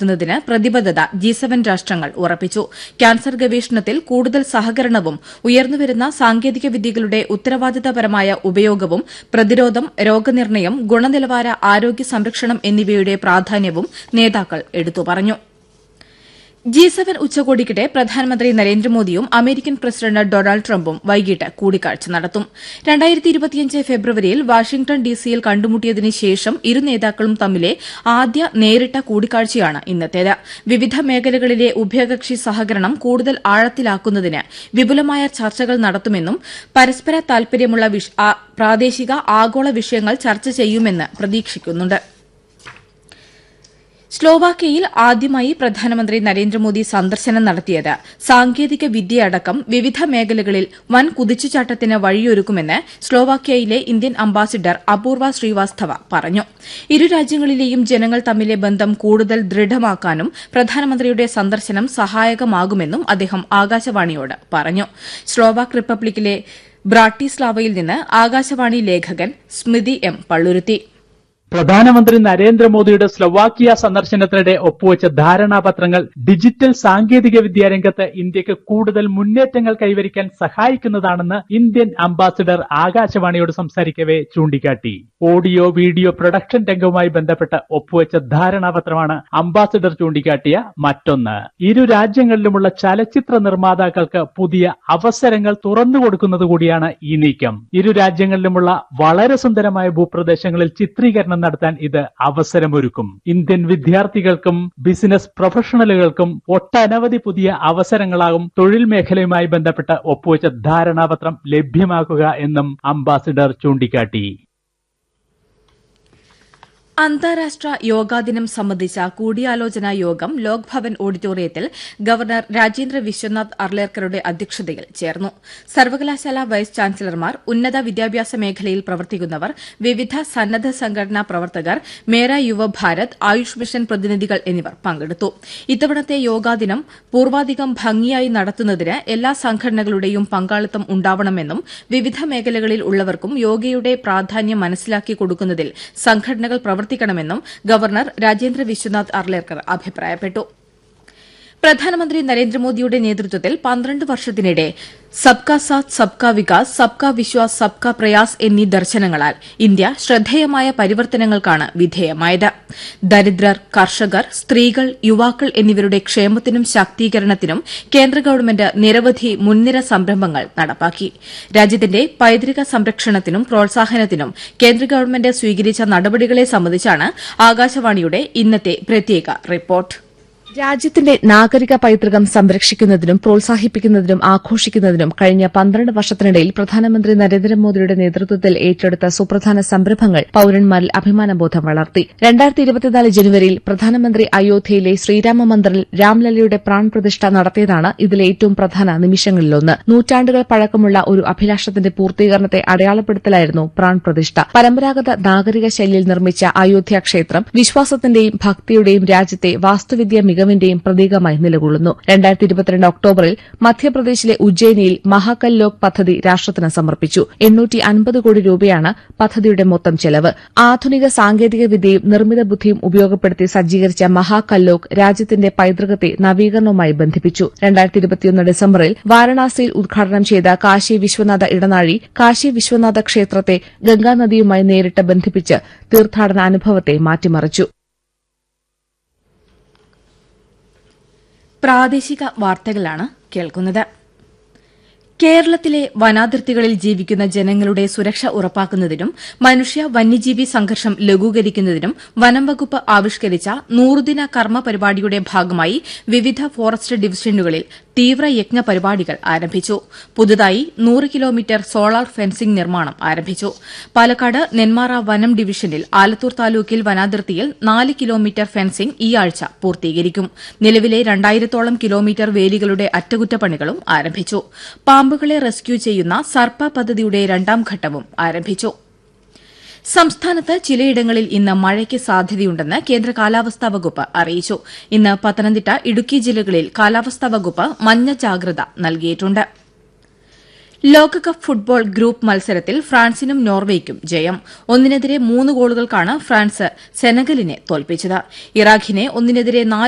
ശക്തിപ്പെടുത്തുന്നതിന് പ്രതിബദ്ധത G seven രാഷ്ട്രങ്ങൾ ഉറപ്പിച്ചു ക്യാൻസർ ഗവേഷണത്തിൽ കൂടുതൽ സഹകരണവും ഉയർന്നുവരുന്ന സാങ്കേതിക വിദ്യകളുടെ ഉത്തരവാദിത്തപരമായ ഉപയോഗവും പ്രതിരോധം രോഗനിർണയം ഗുണനിലവാര ആരോഗ്യ സംരക്ഷണം എന്നിവയുടെ പ്രാധാന്യവും നേതാക്കൾ എടുത്തു പറഞ്ഞു ജി സെവൻ ഉച്ചകോടിക്കിടെ പ്രധാനമന്ത്രി നരേന്ദ്രമോദിയും അമേരിക്കൻ പ്രസിഡന്റ് ഡൊണാൾഡ് ട്രംപും വൈകിട്ട് കൂടിക്കാഴ്ച നടത്തും ഫെബ്രുവരിയിൽ വാഷിംഗ്ടൺ ഡിസിയിൽ കണ്ടുമുട്ടിയതിന് ശേഷം ഇരു നേതാക്കളും തമ്മിലെ ആദ്യ നേരിട്ട കൂടിക്കാഴ്ചയാണ് ഇന്നത്തേത് വിവിധ മേഖലകളിലെ ഉഭയകക്ഷി സഹകരണം കൂടുതൽ ആഴത്തിലാക്കുന്നതിന് വിപുലമായ ചർച്ചകൾ നടത്തുമെന്നും പരസ്പര താൽപര്യമുള്ള പ്രാദേശിക ആഗോള വിഷയങ്ങൾ ചർച്ച ചെയ്യുമെന്ന് പ്രതീക്ഷിക്കുന്നുണ്ട് സ്ലോവാക്യയിൽ ആദ്യമായി പ്രധാനമന്ത്രി നരേന്ദ്രമോദി സന്ദർശനം നടത്തിയത് സാങ്കേതിക വിദ്യയടക്കം വിവിധ മേഖലകളിൽ വൻ കുതിച്ചുചാട്ടത്തിന് വഴിയൊരുക്കുമെന്ന് സ്ലോവാക്യയിലെ ഇന്ത്യൻ അംബാസിഡർ അപൂർവ ശ്രീവാസ്തവ പറഞ്ഞു ഇരു രാജ്യങ്ങളിലെയും ജനങ്ങൾ തമ്മിലെ ബന്ധം കൂടുതൽ ദൃഢമാക്കാനും പ്രധാനമന്ത്രിയുടെ സന്ദർശനം സഹായകമാകുമെന്നും അദ്ദേഹം ആകാശവാണിയോട് പറഞ്ഞു സ്ലോവാക് റിപ്പബ്ലിക്കിലെ ബ്രാട്ടിസ്ലാവയിൽ നിന്ന് ആകാശവാണി ലേഖകൻ സ്മിതി എം പള്ളുരുത്തി പ്രധാനമന്ത്രി നരേന്ദ്രമോദിയുടെ സ്ലൊവാക്കിയ സന്ദർശനത്തിനിടെ ഒപ്പുവെച്ച ധാരണാപത്രങ്ങൾ ഡിജിറ്റൽ സാങ്കേതിക വിദ്യാ രംഗത്ത് ഇന്ത്യക്ക് കൂടുതൽ മുന്നേറ്റങ്ങൾ കൈവരിക്കാൻ സഹായിക്കുന്നതാണെന്ന് ഇന്ത്യൻ അംബാസിഡർ ആകാശവാണിയോട് സംസാരിക്കവെ ചൂണ്ടിക്കാട്ടി ഓഡിയോ വീഡിയോ പ്രൊഡക്ഷൻ രംഗവുമായി ബന്ധപ്പെട്ട് ഒപ്പുവെച്ച ധാരണാപത്രമാണ് അംബാസിഡർ ചൂണ്ടിക്കാട്ടിയ മറ്റൊന്ന് ഇരു രാജ്യങ്ങളിലുമുള്ള ചലച്ചിത്ര നിർമ്മാതാക്കൾക്ക് പുതിയ അവസരങ്ങൾ തുറന്നുകൊടുക്കുന്നത് കൂടിയാണ് ഈ നീക്കം ഇരു രാജ്യങ്ങളിലുമുള്ള വളരെ സുന്ദരമായ ഭൂപ്രദേശങ്ങളിൽ ചിത്രീകരണം നടത്താൻ ഇത് അവസരമൊരുക്കും ഇന്ത്യൻ വിദ്യാർത്ഥികൾക്കും ബിസിനസ് പ്രൊഫഷണലുകൾക്കും ഒട്ടനവധി പുതിയ അവസരങ്ങളാകും തൊഴിൽ മേഖലയുമായി ബന്ധപ്പെട്ട് ഒപ്പുവെച്ച ധാരണാപത്രം ലഭ്യമാക്കുക എന്നും അംബാസിഡർ ചൂണ്ടിക്കാട്ടി അന്താരാഷ്ട്ര യോഗാ ദിനം സംബന്ധിച്ച കൂടിയാലോചനാ യോഗം ലോക് ഭവൻ ഓഡിറ്റോറിയത്തിൽ ഗവർണർ രാജേന്ദ്ര വിശ്വനാഥ് അർലേക്കറുടെ അധ്യക്ഷതയിൽ ചേർന്നു സർവകലാശാല വൈസ് ചാൻസലർമാർ ഉന്നത വിദ്യാഭ്യാസ മേഖലയിൽ പ്രവർത്തിക്കുന്നവർ വിവിധ സന്നദ്ധ സംഘടനാ പ്രവർത്തകർ മേര യുവ ഭാരത് ആയുഷ് മിഷൻ പ്രതിനിധികൾ എന്നിവർ പങ്കെടുത്തു ഇത്തവണത്തെ യോഗാ ദിനം പൂർവാധികം ഭംഗിയായി നടത്തുന്നതിന് എല്ലാ സംഘടനകളുടെയും പങ്കാളിത്തം ഉണ്ടാവണമെന്നും വിവിധ മേഖലകളിൽ ഉള്ളവർക്കും യോഗയുടെ പ്രാധാന്യം മനസ്സിലാക്കി കൊടുക്കുന്നതിൽ സംഘടനകൾ പ്രവർത്തിക്കണമെന്നും ഗവർണർ രാജേന്ദ്ര വിശ്വനാഥ് അർലേക്കർ അഭിപ്രായപ്പെട്ടു പ്രധാനമന്ത്രി നരേന്ദ്രമോദിയുടെ നേതൃത്വത്തിൽ പന്ത്രണ്ട് വർഷത്തിനിടെ സബ്കാ സാത്ത് സബ്കാ വികാസ് സബ്കാ വിശ്വാസ് സബ്കാ പ്രയാസ് എന്നീ ദർശനങ്ങളാൽ ഇന്ത്യ ശ്രദ്ധേയമായ പരിവർത്തനങ്ങൾക്കാണ് വിധേയമായത് ദരിദ്രർ കർഷകർ സ്ത്രീകൾ യുവാക്കൾ എന്നിവരുടെ ക്ഷേമത്തിനും ശാക്തീകരണത്തിനും കേന്ദ്ര ഗവൺമെന്റ് നിരവധി മുൻനിര സംരംഭങ്ങൾ നടപ്പാക്കി രാജ്യത്തിന്റെ പൈതൃക സംരക്ഷണത്തിനും പ്രോത്സാഹനത്തിനും കേന്ദ്ര ഗവൺമെന്റ് സ്വീകരിച്ച നടപടികളെ സംബന്ധിച്ചാണ് ആകാശവാണിയുടെ ഇന്നത്തെ പ്രത്യേക റിപ്പോർട്ട് രാജ്യത്തിന്റെ നാഗരിക പൈതൃകം സംരക്ഷിക്കുന്നതിനും പ്രോത്സാഹിപ്പിക്കുന്നതിനും ആഘോഷിക്കുന്നതിനും കഴിഞ്ഞ പന്ത്രണ്ട് വർഷത്തിനിടയിൽ പ്രധാനമന്ത്രി നരേന്ദ്രമോദിയുടെ നേതൃത്വത്തിൽ ഏറ്റെടുത്ത സുപ്രധാന സംരംഭങ്ങൾ പൌരന്മാരിൽ അഭിമാനബോധം വളർത്തി രണ്ടായിരത്തി ഇരുപത്തിനാല് ജനുവരിയിൽ പ്രധാനമന്ത്രി അയോധ്യയിലെ ശ്രീരാമ മന്ദിറിൽ രാംലല്ലയുടെ പ്രാൺപ്രതിഷ്ഠ നടത്തിയതാണ് ഇതിലെ ഏറ്റവും പ്രധാന നിമിഷങ്ങളിലൊന്ന് നൂറ്റാണ്ടുകൾ പഴക്കമുള്ള ഒരു അഭിലാഷത്തിന്റെ പൂർത്തീകരണത്തെ അടയാളപ്പെടുത്തലായിരുന്നു പ്രാൺപ്രതിഷ്ഠ പരമ്പരാഗത നാഗരിക ശൈലിയിൽ നിർമ്മിച്ച അയോധ്യ ക്ഷേത്രം വിശ്വാസത്തിന്റെയും ഭക്തിയുടെയും രാജ്യത്തെ വാസ്തുവിദ്യ മികവിന്റെയും പ്രതീകമായി നിലകൊള്ളുന്നു രണ്ടായിരത്തി ഇരുപത്തിരണ്ട് ഒക്ടോബറിൽ മധ്യപ്രദേശിലെ ഉജ്ജയിനിയിൽ മഹാകൽ ലോക് പദ്ധതി രാഷ്ട്രത്തിന് സമർപ്പിച്ചു എണ്ണൂറ്റി അൻപത് കോടി രൂപയാണ് പദ്ധതിയുടെ മൊത്തം ചെലവ് ആധുനിക സാങ്കേതിക വിദ്യയും നിർമ്മിത ബുദ്ധിയും ഉപയോഗപ്പെടുത്തി സജ്ജീകരിച്ച മഹാകല്ലോക് രാജ്യത്തിന്റെ പൈതൃകത്തെ നവീകരണവുമായി ബന്ധിപ്പിച്ചു രണ്ടായിരത്തി ഇരുപത്തിയൊന്ന് ഡിസംബറിൽ വാരണാസിയിൽ ഉദ്ഘാടനം ചെയ്ത കാശി വിശ്വനാഥ ഇടനാഴി കാശി വിശ്വനാഥ ക്ഷേത്രത്തെ ഗംഗാനദിയുമായി നേരിട്ട് ബന്ധിപ്പിച്ച് തീർത്ഥാടന അനുഭവത്തെ മാറ്റിമറിച്ചു പ്രാദേശിക വാർത്തകളാണ് കേൾക്കുന്നത് കേരളത്തിലെ വനാതിർത്തികളിൽ ജീവിക്കുന്ന ജനങ്ങളുടെ സുരക്ഷ ഉറപ്പാക്കുന്നതിനും മനുഷ്യ വന്യജീവി സംഘർഷം ലഘൂകരിക്കുന്നതിനും വനം വകുപ്പ് ആവിഷ്കരിച്ച നൂറുദിന കർമ്മ പരിപാടിയുടെ ഭാഗമായി വിവിധ ഫോറസ്റ്റ് ഡിവിഷനുകളിൽ തീവ്രയജ്ഞ പരിപാടികൾ ആരംഭിച്ചു പുതുതായി നൂറ് കിലോമീറ്റർ സോളാർ ഫെൻസിംഗ് നിർമ്മാണം ആരംഭിച്ചു പാലക്കാട് നെന്മാറ വനം ഡിവിഷനിൽ ആലത്തൂർ താലൂക്കിൽ വനാതിർത്തിയിൽ നാല് കിലോമീറ്റർ ഫെൻസിംഗ് ഈ ആഴ്ച പൂർത്തീകരിക്കും നിലവിലെ രണ്ടായിരത്തോളം കിലോമീറ്റർ വേലികളുടെ അറ്റകുറ്റപ്പണികളും ആരംഭിച്ചു പാമ്പുകളെ റെസ്ക്യൂ ചെയ്യുന്ന സർപ്പ പദ്ധതിയുടെ രണ്ടാം ഘട്ടവും ആരംഭിച്ചു സംസ്ഥാനത്ത് ചിലയിടങ്ങളിൽ ഇന്ന് മഴയ്ക്ക് സാധ്യതയുണ്ടെന്ന് കേന്ദ്ര കാലാവസ്ഥാ വകുപ്പ് അറിയിച്ചു ഇന്ന് പത്തനംതിട്ട ഇടുക്കി ജില്ലകളിൽ കാലാവസ്ഥാ വകുപ്പ് മഞ്ഞ ജാഗ്രത നൽകിയിട്ടുണ്ട് ലോകകപ്പ് ഫുട്ബോൾ ഗ്രൂപ്പ് മത്സരത്തിൽ ഫ്രാൻസിനും നോർവേയ്ക്കും ജയം ഒന്നിനെതിരെ മൂന്ന് ഗോളുകൾക്കാണ് ഫ്രാൻസ് സെനഗലിനെ തോൽപ്പിച്ചത് ഇറാഖിനെ ഒന്നിനെതിരെ നാല്